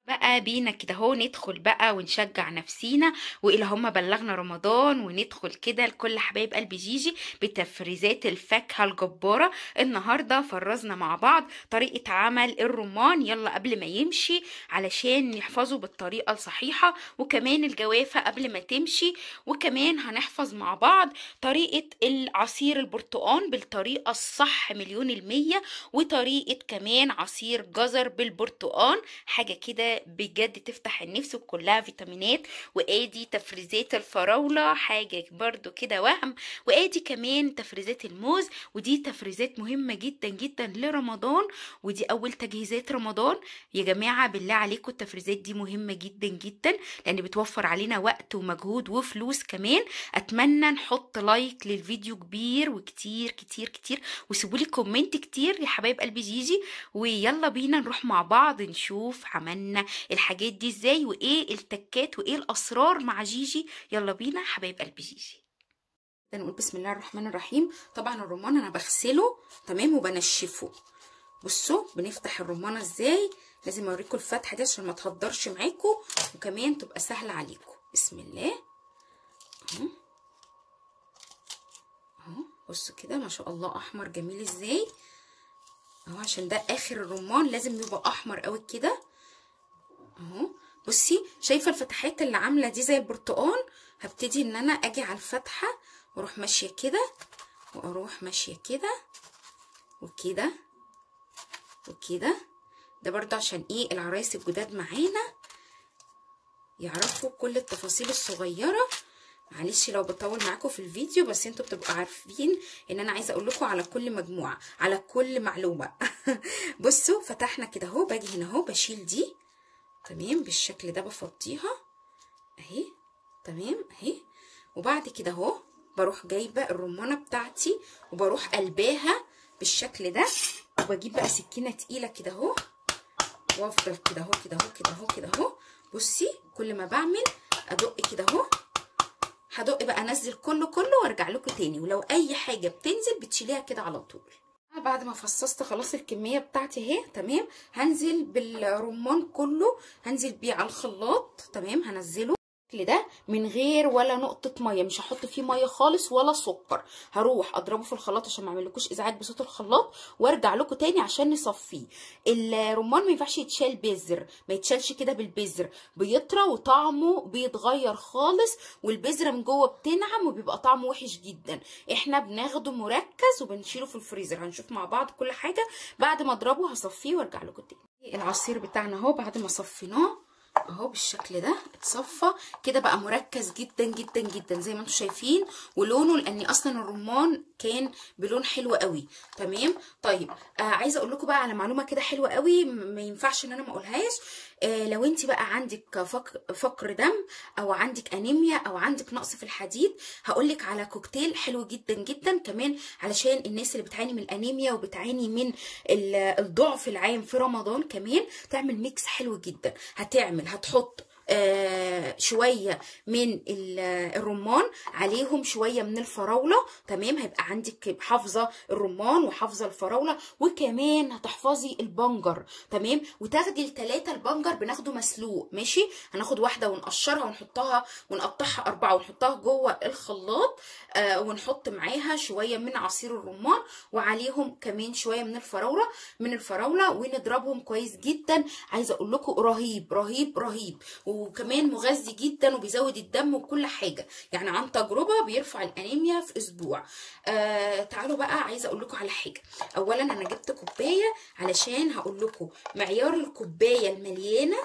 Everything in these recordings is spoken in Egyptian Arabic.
بقى بينا كده اهو ندخل بقى ونشجع نفسينا والى هم بلغنا رمضان وندخل كده لكل حبايب قلب جيجي بتفريزات الفاكهه الجباره النهارده فرزنا مع بعض طريقه عمل الرمان يلا قبل ما يمشي علشان نحفظه بالطريقه الصحيحه وكمان الجوافه قبل ما تمشي وكمان هنحفظ مع بعض طريقه العصير البرتقال بالطريقه الصح مليون المية وطريقه كمان عصير جزر بالبرتقال حاجه كده بجد تفتح النفس وكلها فيتامينات وادي تفريزات الفراولة حاجة برضو كده وهم وادي كمان تفريزات الموز ودي تفريزات مهمة جدا جدا لرمضان ودي اول تجهيزات رمضان يا جماعة بالله عليكم التفريزات دي مهمة جدا جدا لان بتوفر علينا وقت ومجهود وفلوس كمان اتمنى نحط لايك للفيديو كبير وكتير كتير كتير وسيبولي كومنت كتير يا حبايب قلبي جيجي ويلا بينا نروح مع بعض نشوف عملنا الحاجات دي ازاي وايه التكات وايه الاسرار مع جيجي يلا بينا حبايب قلبي جيجي نقول بسم الله الرحمن الرحيم طبعا الرمان انا بغسله تمام وبنشفه بصوا بنفتح الرمانه ازاي لازم اوريكم الفتحه دي عشان ما تهدرش معاكم وكمان تبقى سهله عليكم بسم الله اهو اهو بصوا كده ما شاء الله احمر جميل ازاي اهو عشان ده اخر الرمان لازم يبقى احمر قوي كده اهو بصي شايفه الفتحات اللي عامله دي زي البرتقال هبتدي ان انا اجي على الفتحه واروح ماشيه كده واروح ماشيه كده وكده وكده ده برضه عشان ايه العرايس الجداد معانا يعرفوا كل التفاصيل الصغيره معلش لو بطول معاكم في الفيديو بس انتوا بتبقوا عارفين ان انا عايزه اقول لكم على كل مجموعه على كل معلومه بصوا فتحنا كده اهو باجي هنا اهو بشيل دي تمام بالشكل ده بفضيها اهي تمام اهي وبعد كده اهو بروح جايبه الرمانه بتاعتي وبروح قلباها بالشكل ده وبجيب بقى سكينه تقيله كده اهو وافضل كده اهو كده اهو كده اهو كده اهو بصي كل ما بعمل ادق كده اهو هدق بقى انزل كله كله وارجع لكم تاني ولو اي حاجه بتنزل بتشيليها كده على طول بعد ما فصصت خلاص الكميه بتاعتي اهي تمام هنزل بالرمان كله هنزل بيه على الخلاط تمام هنزله ده من غير ولا نقطه ميه مش هحط فيه ميه خالص ولا سكر هروح اضربه في الخلاط عشان ما اعملكوش ازعاج بصوت الخلاط وارجع لكم تاني عشان نصفيه الرمان ما ينفعش يتشال بذر ما يتشالش كده بالبذر بيطرى وطعمه بيتغير خالص والبذره من جوه بتنعم وبيبقى طعمه وحش جدا احنا بناخده مركز وبنشيله في الفريزر هنشوف مع بعض كل حاجه بعد ما اضربه هصفيه وارجع لكم تاني العصير بتاعنا اهو بعد ما صفيناه اهو بالشكل ده اتصفى كده بقى مركز جدا جدا جدا زي ما انتم شايفين ولونه لان اصلا الرمان كان بلون حلو قوي تمام طيب آه عايزه اقول لكم بقى على معلومه كده حلوه قوي ما ينفعش ان انا ما اقولهاش آه لو انت بقى عندك فقر, فقر دم او عندك انيميا او عندك نقص في الحديد هقول لك على كوكتيل حلو جدا جدا كمان علشان الناس اللي بتعاني من الانيميا وبتعاني من الضعف العام في رمضان كمان تعمل ميكس حلو جدا هتعمل هتحط آه شويه من الرمان عليهم شويه من الفراوله تمام هيبقى عندك حافظه الرمان وحافظه الفراوله وكمان هتحفظي البنجر تمام وتاخدي الثلاثه البنجر بناخده مسلوق ماشي هناخد واحده ونقشرها ونحطها ونقطعها اربعه ونحطها جوه الخلاط آه ونحط معاها شويه من عصير الرمان وعليهم كمان شويه من الفراوله من الفراوله ونضربهم كويس جدا عايزه اقول لكم رهيب رهيب رهيب وكمان مغذي جدا وبيزود الدم وكل حاجه يعني عن تجربه بيرفع الانيميا في اسبوع آه تعالوا بقى عايزه اقول لكم على حاجه اولا انا جبت كوبايه علشان هقول لكم معيار الكوبايه المليانه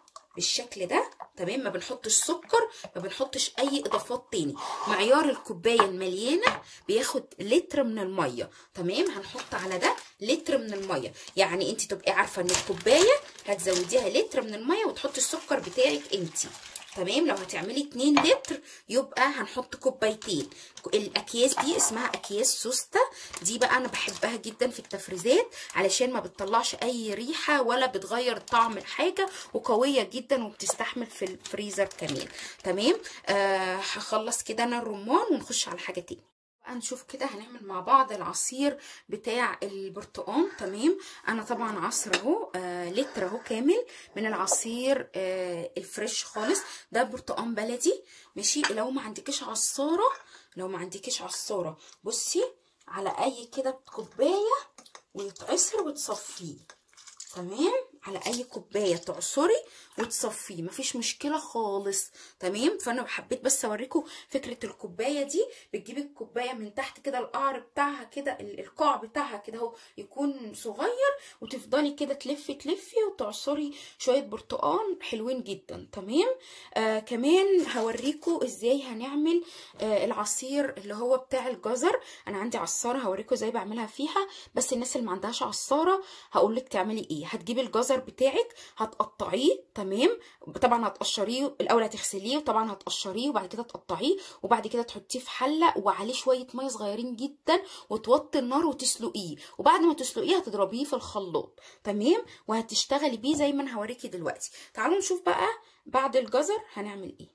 بالشكل ده تمام ما بنحطش سكر ما بنحطش اي اضافات تاني معيار الكوبايه المليانه بياخد لتر من الميه تمام هنحط على ده لتر من الميه يعني انت تبقي عارفه ان الكوبايه هتزوديها لتر من الميه وتحطي السكر بتاعك انت تمام لو هتعملي 2 لتر يبقى هنحط كوبايتين الاكياس دي اسمها اكياس سوسته دي بقى انا بحبها جدا في التفريزات علشان ما بتطلعش اي ريحه ولا بتغير طعم الحاجه وقويه جدا وبتستحمل في الفريزر كمان تمام آه هخلص كده انا الرمان ونخش على حاجه تاني هنشوف كده هنعمل مع بعض العصير بتاع البرتقال تمام انا طبعا عصر اهو آه لتر اهو كامل من العصير آه الفريش خالص ده برتقال بلدي ماشي لو ما عندكيش عصاره لو ما عندكيش عصاره بصي على اي كده كوبايه ويتعصر وتصفيه تمام على اي كوبايه تعصري وتصفيه مفيش مشكله خالص تمام فانا حبيت بس اوريكم فكره الكوبايه دي بتجيبي الكوبايه من تحت كده القعر بتاعها كده القاع بتاعها كده اهو يكون صغير وتفضلي كده تلفي تلفي وتعصري شويه برتقال حلوين جدا تمام آه كمان هوريكم ازاي هنعمل آه العصير اللي هو بتاع الجزر انا عندي عصاره هوريكم ازاي بعملها فيها بس الناس اللي ما عندهاش عصاره هقول لك تعملي ايه هتجيبي الجزر بتاعك هتقطعيه تمام طبعا هتقشريه الاول هتغسليه وطبعا هتقشريه وبعد كده تقطعيه وبعد كده تحطيه في حله وعليه شويه ميه صغيرين جدا وتوطي النار وتسلقيه وبعد ما تسلقيه هتضربيه في الخلاط تمام وهتشتغلي بيه زي ما انا هوريكي دلوقتي تعالوا نشوف بقى بعد الجزر هنعمل ايه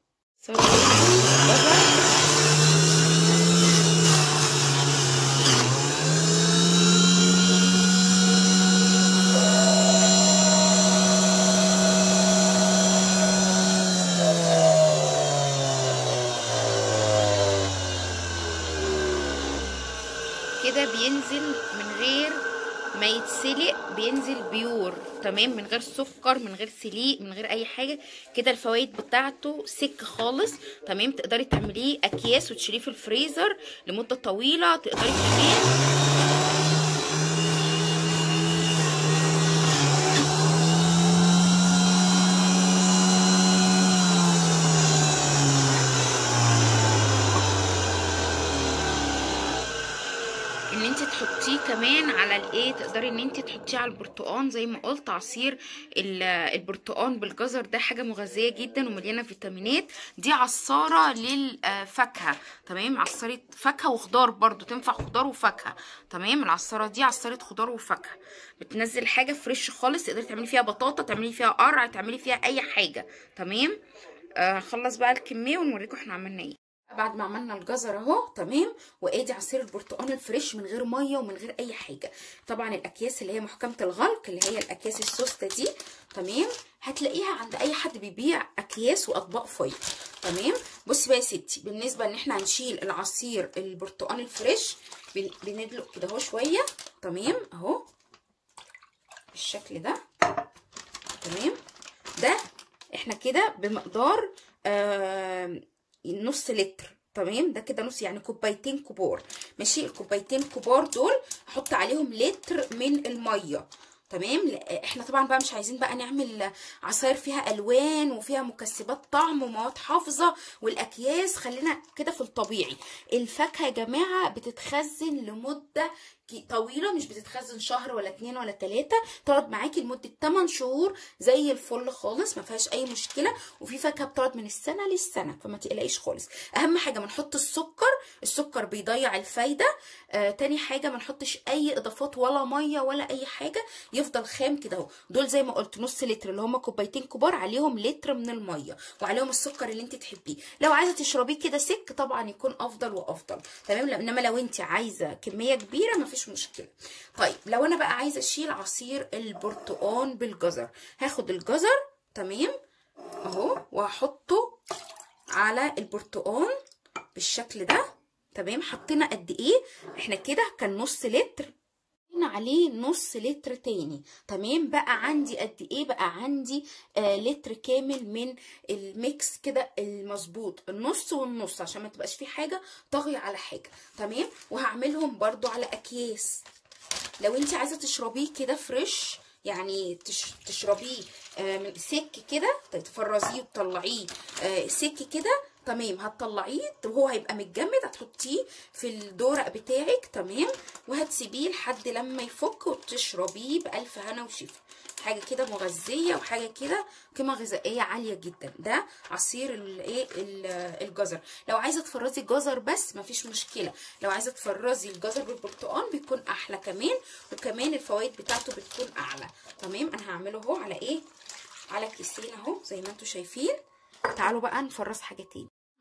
كده بينزل من غير ما يتسلق بينزل بيور تمام من غير سكر من غير سليق من غير اي حاجه كده الفوائد بتاعته سك خالص تمام تقدري تعمليه اكياس وتشيليه في الفريزر لمده طويله تقدري كمان ان انت تحطيه كمان على الايه تقدري ان انت تحطيه على البرتقان زي ما قلت عصير البرتقان بالجزر ده حاجه مغذيه جدا ومليانه فيتامينات دي عصاره للفاكهه تمام عصاره فاكهه وخضار برضو تنفع خضار وفاكهه تمام العصاره دي عصاره خضار وفاكهه بتنزل حاجه فريش خالص تقدري تعملي فيها بطاطا تعملي فيها قرع تعملي فيها اي حاجه تمام هخلص آه بقى الكميه ونوريكم احنا عملنا ايه بعد ما عملنا الجزر اهو تمام وادي عصير البرتقال الفريش من غير ميه ومن غير اي حاجه طبعا الاكياس اللي هي محكمه الغلق اللي هي الاكياس السوسته دي تمام هتلاقيها عند اي حد بيبيع اكياس واطباق فويل تمام بصي بقى يا ستي بالنسبه ان احنا هنشيل العصير البرتقال الفريش بندلق كده اهو شويه تمام اهو بالشكل ده تمام ده احنا كده بمقدار آه نص لتر تمام ده كده نص يعني كوبايتين كبار ماشي الكوبايتين كبار دول احط عليهم لتر من الميه تمام احنا طبعا بقى مش عايزين بقى نعمل عصاير فيها الوان وفيها مكسبات طعم ومواد حافظه والاكياس خلينا كده في الطبيعي الفاكهه يا جماعه بتتخزن لمده طويله مش بتتخزن شهر ولا اتنين ولا تلاته تقعد معاكي لمده 8 شهور زي الفل خالص ما فيهاش اي مشكله وفي فاكهه بتقعد من السنه للسنه فما تقلقيش خالص اهم حاجه ما نحط السكر السكر بيضيع الفايده آه تاني حاجه ما نحطش اي اضافات ولا ميه ولا اي حاجه يفضل خام كده اهو دول زي ما قلت نص لتر اللي هم كوبايتين كبار عليهم لتر من الميه وعليهم السكر اللي انت تحبيه لو عايزه تشربيه كده سك طبعا يكون افضل وافضل تمام انما لو انت عايزه كميه كبيره ما فيش مشكله طيب لو انا بقى عايزه اشيل عصير البرتقال بالجزر هاخد الجزر تمام اهو وهحطه على البرتقال بالشكل ده تمام حطينا قد ايه احنا كده كان نص لتر عليه نص لتر تاني تمام بقى عندي قد ايه بقى عندي آه لتر كامل من الميكس كده المظبوط النص والنص عشان ما تبقاش فيه حاجه طاغيه على حاجه تمام وهعملهم برضو على اكياس لو انت عايزه تشربيه كده فريش يعني تش تشربيه آه من سك كده تفرزيه وتطلعيه آه سك كده تمام هتطلعيه وهو هيبقى متجمد هتحطيه في الدورق بتاعك تمام وهتسيبيه لحد لما يفك وتشربيه بألف هنا وشفا حاجه كده مغذيه وحاجه كده قيمه غذائيه عاليه جدا ده عصير الايه الجزر لو عايزه تفرزي الجزر بس مفيش مشكله لو عايزه تفرزي الجزر بالبرتقال بيكون احلى كمان وكمان الفوائد بتاعته بتكون اعلى تمام انا هعمله اهو على ايه على كيسين اهو زي ما انتم شايفين تعالوا بقى نفرز حاجه تاني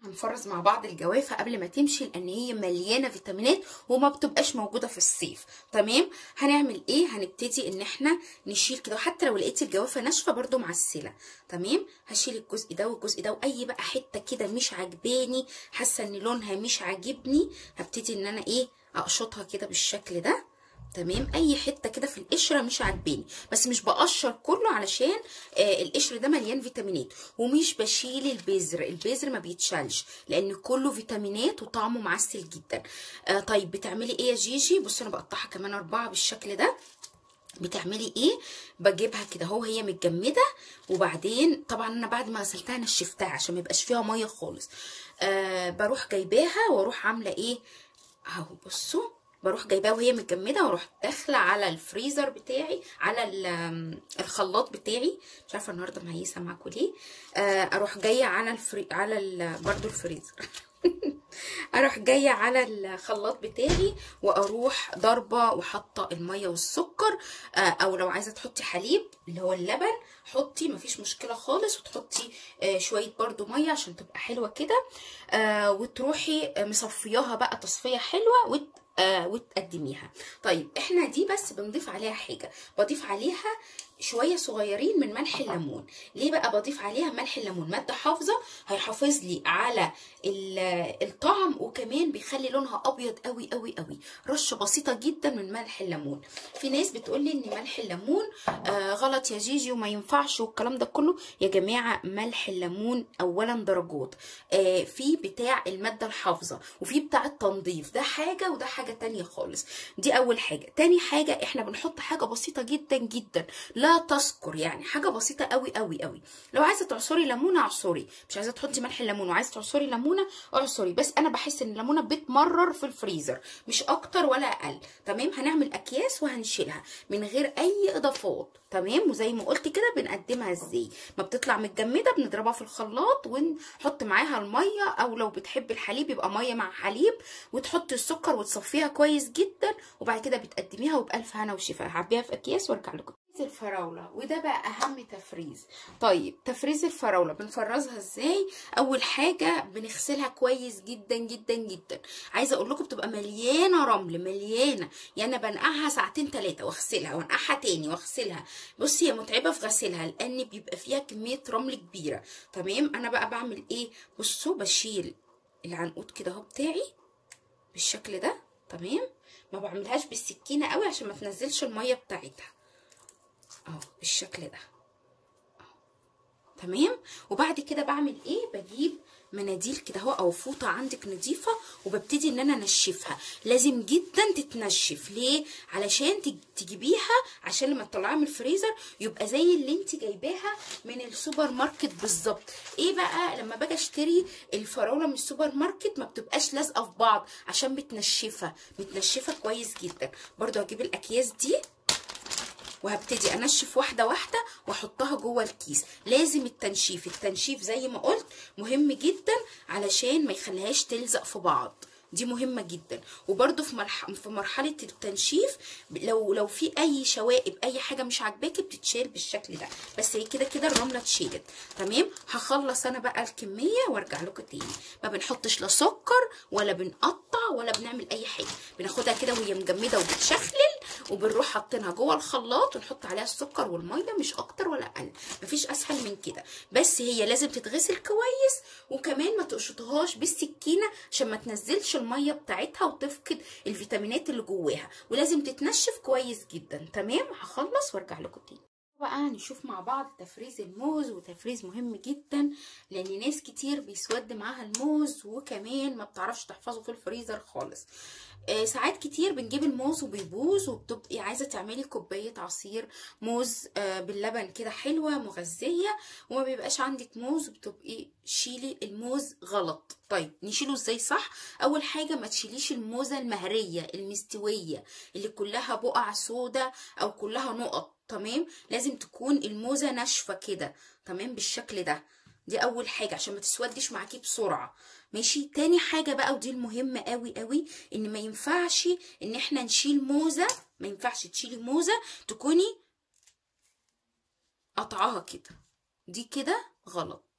هنفرز مع بعض الجوافه قبل ما تمشي لان هي مليانه فيتامينات وما بتبقاش موجوده في الصيف تمام هنعمل ايه هنبتدي ان احنا نشيل كده وحتى لو لقيتي الجوافه ناشفه برده معسله تمام هشيل الجزء ده والجزء ده واي بقى حته كده مش عجباني حاسه ان لونها مش عاجبني هبتدي ان انا ايه اقشطها كده بالشكل ده تمام اي حته كده في القشره مش عاجباني بس مش بقشر كله علشان آه القشر ده مليان فيتامينات ومش بشيل البذر البذر ما بيتشالش لان كله فيتامينات وطعمه معسل جدا آه طيب بتعملي ايه يا جيجي بصي انا بقطعها كمان اربعه بالشكل ده بتعملي ايه بجيبها كده اهو هي متجمده وبعدين طبعا انا بعد ما غسلتها نشفتها عشان ما يبقاش فيها ميه خالص آه بروح جايباها واروح عامله ايه اهو بصوا بروح جايباها وهي متجمده واروح داخله على الفريزر بتاعي على الخلاط بتاعي مش عارفه النهارده مهيسه معاكم ليه آه اروح جايه على الفري على ال... برضو الفريزر اروح جايه على الخلاط بتاعي واروح ضاربه وحاطه الميه والسكر آه او لو عايزه تحطي حليب اللي هو اللبن حطي مفيش مشكله خالص وتحطي آه شويه برضو ميه عشان تبقى حلوه كده آه وتروحي مصفياها بقى تصفيه حلوه وت آه وتقدميها طيب احنا دي بس بنضيف عليها حاجه بضيف عليها شويه صغيرين من ملح الليمون ليه بقى بضيف عليها ملح الليمون ماده حافظه هيحافظ لي على الطعم وكمان بيخلي لونها ابيض قوي قوي قوي رشه بسيطه جدا من ملح الليمون في ناس بتقول لي ان ملح الليمون آه غلط يا جيجي وما ينفعش والكلام ده كله يا جماعه ملح الليمون اولا درجات آه في بتاع الماده الحافظه وفي بتاع التنظيف ده حاجه وده حاجه تانية خالص دي اول حاجه تاني حاجه احنا بنحط حاجه بسيطه جدا جدا لا تذكر يعني حاجه بسيطه قوي قوي قوي لو عايزه تعصري ليمونه اعصري مش عايزه تحطي ملح الليمون وعايزه تعصري ليمونه اعصري بس انا بحس ان الليمونه بتمرر في الفريزر مش اكتر ولا اقل تمام هنعمل اكياس وهنشيلها من غير اي اضافات تمام وزي ما قلت كده بنقدمها ازاي ما بتطلع متجمده بنضربها في الخلاط ونحط معاها الميه او لو بتحبي الحليب يبقى ميه مع حليب وتحطي السكر وتصفيها كويس جدا وبعد كده بتقدميها وبالف هنا وشفا هعبيها في اكياس وارجع لكم الفراولة وده بقى أهم تفريز طيب تفريز الفراولة بنفرزها ازاي أول حاجة بنغسلها كويس جدا جدا جدا عايزة أقول لكم بتبقى مليانة رمل مليانة يعني بنقعها ساعتين ثلاثة واغسلها وانقعها تاني واغسلها بصي هي متعبة في غسلها لأن بيبقى فيها كمية رمل كبيرة تمام أنا بقى بعمل إيه بصوا بشيل العنقود كده اهو بتاعي بالشكل ده تمام ما بعملهاش بالسكينة قوي عشان ما تنزلش المية بتاعتها اهو بالشكل ده اهو تمام وبعد كده بعمل ايه بجيب مناديل كده اهو او فوطه عندك نظيفه وببتدي ان انا انشفها لازم جدا تتنشف ليه علشان تجيبيها عشان لما تطلعيها من الفريزر يبقى زي اللي انت جايباها من السوبر ماركت بالظبط ايه بقى لما باجي اشتري الفراوله من السوبر ماركت ما بتبقاش لازقه في بعض عشان متنشفه متنشفه كويس جدا برضو هجيب الاكياس دي وهبتدي انشف واحده واحده واحطها جوه الكيس لازم التنشيف التنشيف زي ما قلت مهم جدا علشان ما يخليهاش تلزق في بعض دي مهمه جدا وبرده في مرح... في مرحله التنشيف لو لو في اي شوائب اي حاجه مش عاجباكي بتتشال بالشكل ده بس هي كده كده الرمله اتشالت تمام هخلص انا بقى الكميه وارجع لكم تاني ما بنحطش لا سكر ولا بنقطع ولا بنعمل اي حاجه بناخدها كده وهي مجمده وبتشخلل وبنروح حاطينها جوه الخلاط ونحط عليها السكر والميه مش اكتر ولا اقل مفيش اسهل من كده بس هي لازم تتغسل كويس وكمان ما تقشطهاش بالسكينه عشان ما تنزلش الميه بتاعتها وتفقد الفيتامينات اللي جواها ولازم تتنشف كويس جدا تمام هخلص وارجع لكم تاني بقى نشوف مع بعض تفريز الموز وتفريز مهم جدا لان ناس كتير بيسود معاها الموز وكمان ما بتعرفش تحفظه في الفريزر خالص آه ساعات كتير بنجيب الموز وبيبوظ وبتبقي عايزه تعملي كوبايه عصير موز آه باللبن كده حلوه مغذيه وما بيبقاش عندك موز وبتبقي شيلي الموز غلط طيب نشيله ازاي صح اول حاجه ما تشيليش الموزه المهريه المستويه اللي كلها بقع سودا او كلها نقط تمام لازم تكون الموزه ناشفه كده تمام بالشكل ده دي اول حاجه عشان ما تسودش معاكي بسرعه ماشي تاني حاجه بقى ودي المهمه قوي قوي ان ما ينفعش ان احنا نشيل موزه ما ينفعش تشيلي موزه تكوني قطعاها كده دي كده غلط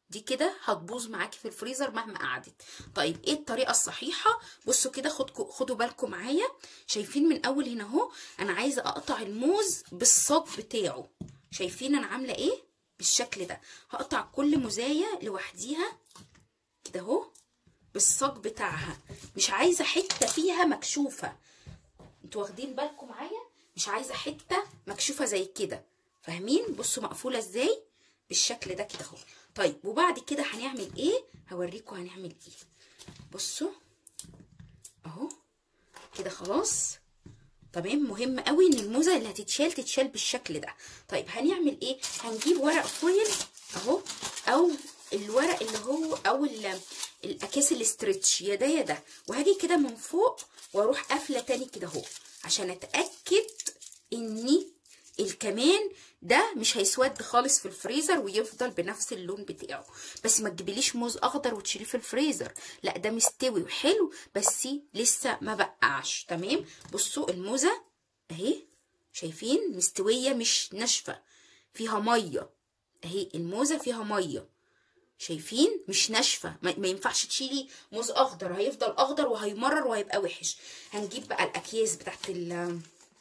دي كده هتبوظ معاكي في الفريزر مهما قعدت طيب ايه الطريقه الصحيحه بصوا كده خدكوا خدوا بالكم معايا شايفين من اول هنا اهو انا عايزه اقطع الموز بالصاج بتاعه شايفين انا عامله ايه بالشكل ده هقطع كل موزايه لوحديها كده اهو بالصاج بتاعها مش عايزه حته فيها مكشوفه انتوا واخدين بالكم معايا مش عايزه حته مكشوفه زي كده فاهمين بصوا مقفوله ازاي بالشكل ده كده اهو طيب وبعد كده هنعمل ايه هوريكم هنعمل ايه بصوا اهو كده خلاص تمام مهم قوي ان الموزه اللي هتتشال تتشال بالشكل ده طيب هنعمل ايه هنجيب ورق فويل اهو او الورق اللي هو او الاكياس الاسترتش يا ده يا ده وهاجي كده من فوق واروح قافله تاني كده اهو عشان اتاكد اني الكمان ده مش هيسود خالص في الفريزر ويفضل بنفس اللون بتاعه بس ما تجيبليش موز اخضر وتشيليه في الفريزر لا ده مستوي وحلو بس لسه ما بقعش تمام بصوا الموزه اهي شايفين مستويه مش ناشفه فيها ميه اهي الموزه فيها ميه شايفين مش ناشفه ما, ما ينفعش تشيلي موز اخضر هيفضل اخضر وهيمرر وهيبقى وحش هنجيب بقى الاكياس بتاعت ال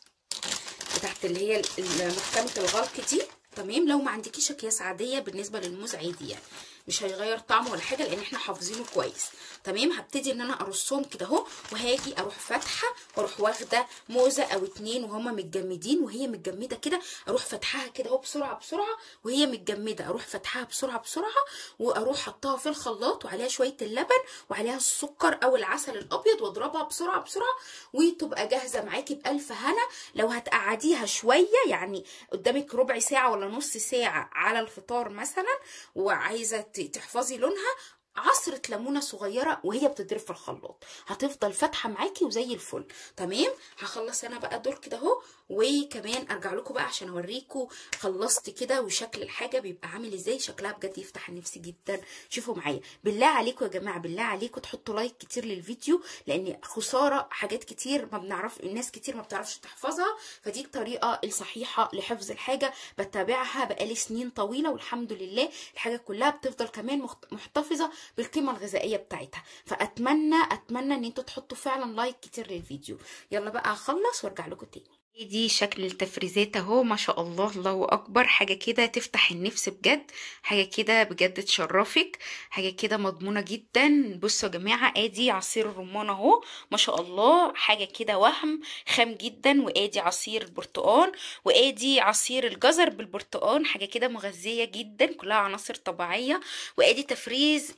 بتاعت اللي هي محكمه الغلق دي تمام لو ما عندكيش اكياس عاديه بالنسبه للموز عادي يعني مش هيغير طعمه ولا حاجه لان احنا حافظينه كويس تمام هبتدي ان انا ارصهم كده اهو وهاجي اروح فاتحه واروح واخده موزه او اتنين وهما متجمدين وهي متجمده كده اروح فاتحاها كده اهو بسرعه بسرعه وهي متجمده اروح فاتحاها بسرعه بسرعه واروح حطها في الخلاط وعليها شويه اللبن وعليها السكر او العسل الابيض واضربها بسرعه بسرعه وتبقى جاهزه معاكي بالف هنا لو هتقعديها شويه يعني قدامك ربع ساعه ولا نص ساعه على الفطار مثلا وعايزه تحفظي لونها عصرة ليمونة صغيرة وهي بتضرب في الخلاط هتفضل فاتحة معاكي وزي الفل تمام هخلص انا بقى دول كده اهو وكمان ارجع لكم بقى عشان اوريكم خلصت كده وشكل الحاجة بيبقى عامل ازاي شكلها بجد يفتح النفس جدا شوفوا معايا بالله عليكم يا جماعة بالله عليكم تحطوا لايك كتير للفيديو لان خسارة حاجات كتير ما بنعرف الناس كتير ما بتعرفش تحفظها فدي الطريقة الصحيحة لحفظ الحاجة بتابعها بقالي سنين طويلة والحمد لله الحاجة كلها بتفضل كمان محتفظة بالقيمه الغذائيه بتاعتها فاتمنى اتمنى ان انتوا تحطوا فعلا لايك كتير للفيديو يلا بقى اخلص وارجع لكم تاني دي شكل التفريزات اهو ما شاء الله الله اكبر حاجه كده تفتح النفس بجد حاجه كده بجد تشرفك حاجه كده مضمونه جدا بصوا يا جماعه ادي عصير الرمان اهو ما شاء الله حاجه كده وهم خام جدا وادي عصير البرتقال وادي عصير الجزر بالبرتقال حاجه كده مغذيه جدا كلها عناصر طبيعيه وادي تفريز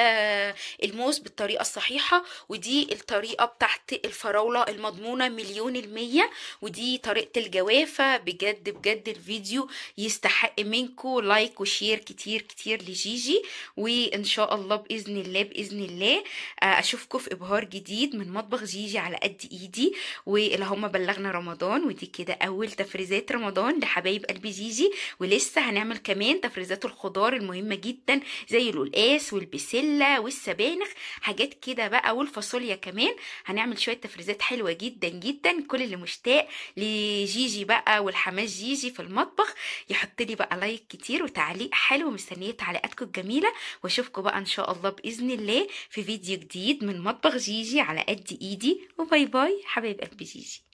الموز بالطريقه الصحيحه ودي الطريقه بتاعت الفراوله المضمونه مليون المية ودي دي طريقة الجوافة بجد بجد الفيديو يستحق منكم لايك وشير كتير كتير لجيجي وان شاء الله بإذن الله بإذن الله اشوفكم في ابهار جديد من مطبخ جيجي على قد ايدي واللهم بلغنا رمضان ودي كده اول تفريزات رمضان لحبايب قلبي جيجي ولسه هنعمل كمان تفريزات الخضار المهمة جدا زي القلقاس والبسلة والسبانخ حاجات كده بقى والفاصوليا كمان هنعمل شوية تفريزات حلوة جدا جدا كل اللي مشتاق لجيجي بقى والحماس جيجي في المطبخ يحط لي بقى لايك كتير وتعليق حلو مستنيه تعليقاتكم الجميله واشوفكم بقى ان شاء الله باذن الله في فيديو جديد من مطبخ جيجي على قد ايدي وباي باي حبايب قلبي جيجي